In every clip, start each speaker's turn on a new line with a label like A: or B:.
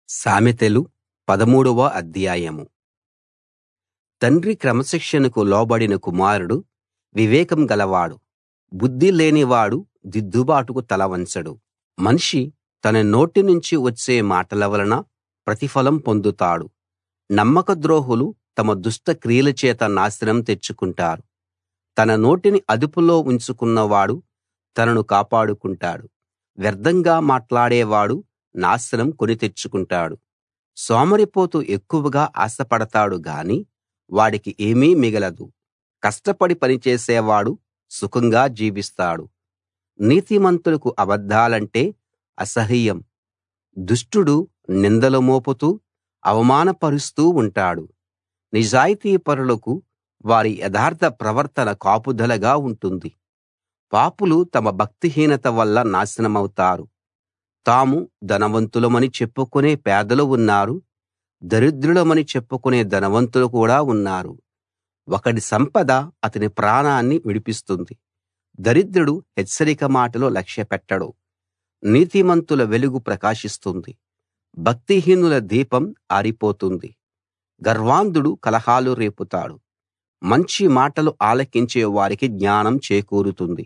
A: సామెతలు పదమూడవ అధ్యాయం తండ్రి క్రమశిక్షణకు లోబడిన కుమారుడు వివేకం గలవాడు బుద్ధి లేనివాడు దిద్దుబాటుకు తల వంచడు మనిషి తన నోటి నుంచి వచ్చే మాటల వలన ప్రతిఫలం పొందుతాడు నమ్మకద్రోహులు తమ దుష్ట క్రియల చేత నాశనం తెచ్చుకుంటారు తన నోటిని అదుపులో ఉంచుకున్నవాడు తనను కాపాడుకుంటాడు వ్యర్థంగా మాట్లాడేవాడు నాశనం కొని తెచ్చుకుంటాడు సోమరిపోతు ఎక్కువగా ఆశపడతాడు గాని వాడికి ఏమీ మిగలదు కష్టపడి పనిచేసేవాడు సుఖంగా జీవిస్తాడు నీతిమంతులకు అబద్ధాలంటే అసహ్యం దుష్టుడు నిందలు మోపుతూ అవమానపరుస్తూ ఉంటాడు నిజాయితీపరులకు వారి యథార్థ ప్రవర్తన కాపుదలగా ఉంటుంది పాపులు తమ భక్తిహీనత వల్ల నాశనమవుతారు తాము ధనవంతులమని చెప్పుకునే పేదలు ఉన్నారు దరిద్రులమని చెప్పుకునే ధనవంతులు కూడా ఉన్నారు ఒకడి సంపద అతని ప్రాణాన్ని విడిపిస్తుంది దరిద్రుడు హెచ్చరిక మాటలు లక్ష్యపెట్టడు నీతిమంతుల వెలుగు ప్రకాశిస్తుంది భక్తిహీనుల దీపం ఆరిపోతుంది గర్వాంధుడు కలహాలు రేపుతాడు మంచి మాటలు ఆలకించే వారికి జ్ఞానం చేకూరుతుంది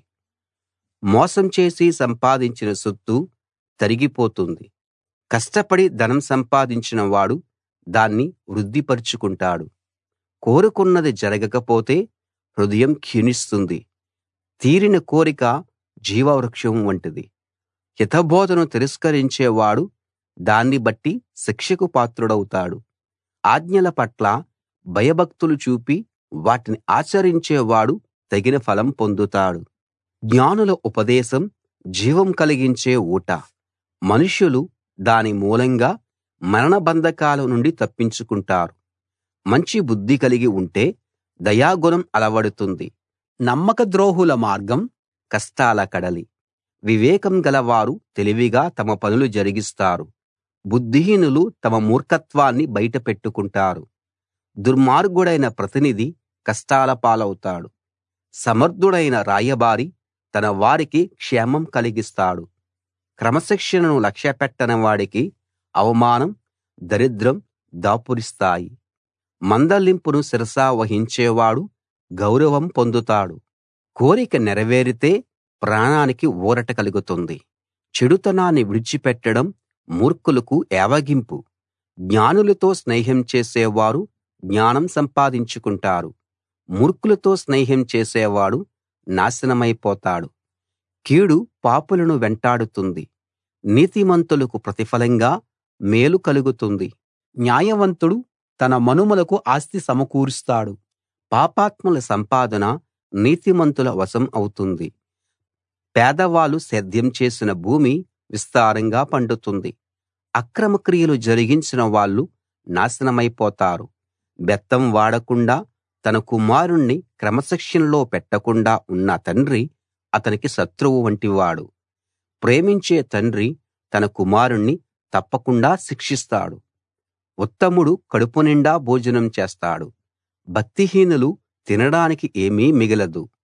A: మోసం చేసి సంపాదించిన సొత్తు తరిగిపోతుంది కష్టపడి ధనం సంపాదించిన వాడు దాన్ని వృద్ధిపరుచుకుంటాడు కోరుకున్నది జరగకపోతే హృదయం క్షీణిస్తుంది తీరిన కోరిక జీవవృక్షం వంటిది హితబోధను తిరస్కరించేవాడు దాన్ని బట్టి శిక్షకు పాత్రుడవుతాడు ఆజ్ఞల పట్ల భయభక్తులు చూపి వాటిని ఆచరించేవాడు తగిన ఫలం పొందుతాడు జ్ఞానుల ఉపదేశం జీవం కలిగించే ఊట మనుష్యులు దాని మూలంగా మరణ బంధకాల నుండి తప్పించుకుంటారు మంచి బుద్ధి కలిగి ఉంటే దయాగుణం అలవడుతుంది నమ్మకద్రోహుల మార్గం కష్టాల కడలి వివేకం గలవారు తెలివిగా తమ పనులు జరిగిస్తారు బుద్ధిహీనులు తమ మూర్ఖత్వాన్ని బయట పెట్టుకుంటారు దుర్మార్గుడైన ప్రతినిధి కష్టాల పాలవుతాడు సమర్థుడైన రాయబారి తన వారికి క్షేమం కలిగిస్తాడు క్రమశిక్షణను లక్ష్యపెట్టని వాడికి అవమానం దరిద్రం దాపురిస్తాయి మందలింపును శిరసా వహించేవాడు గౌరవం పొందుతాడు కోరిక నెరవేరితే ప్రాణానికి ఊరట కలుగుతుంది చెడుతనాన్ని విడిచిపెట్టడం మూర్ఖులకు ఏవగింపు జ్ఞానులతో స్నేహం చేసేవారు జ్ఞానం సంపాదించుకుంటారు మూర్ఖులతో స్నేహం చేసేవాడు నాశనమైపోతాడు కీడు పాపులను వెంటాడుతుంది నీతిమంతులకు ప్రతిఫలంగా మేలు కలుగుతుంది న్యాయవంతుడు తన మనుమలకు ఆస్తి సమకూరుస్తాడు పాపాత్ముల సంపాదన నీతిమంతుల వశం అవుతుంది పేదవాళ్ళు సేద్యం చేసిన భూమి విస్తారంగా పండుతుంది అక్రమ క్రియలు జరిగించిన వాళ్ళు నాశనమైపోతారు బెత్తం వాడకుండా తన కుమారుణ్ణి క్రమశిక్షణలో పెట్టకుండా ఉన్న తండ్రి అతనికి శత్రువు వంటివాడు ప్రేమించే తండ్రి తన కుమారుణ్ణి తప్పకుండా శిక్షిస్తాడు ఉత్తముడు కడుపునిండా భోజనం చేస్తాడు భక్తిహీనులు తినడానికి ఏమీ మిగలదు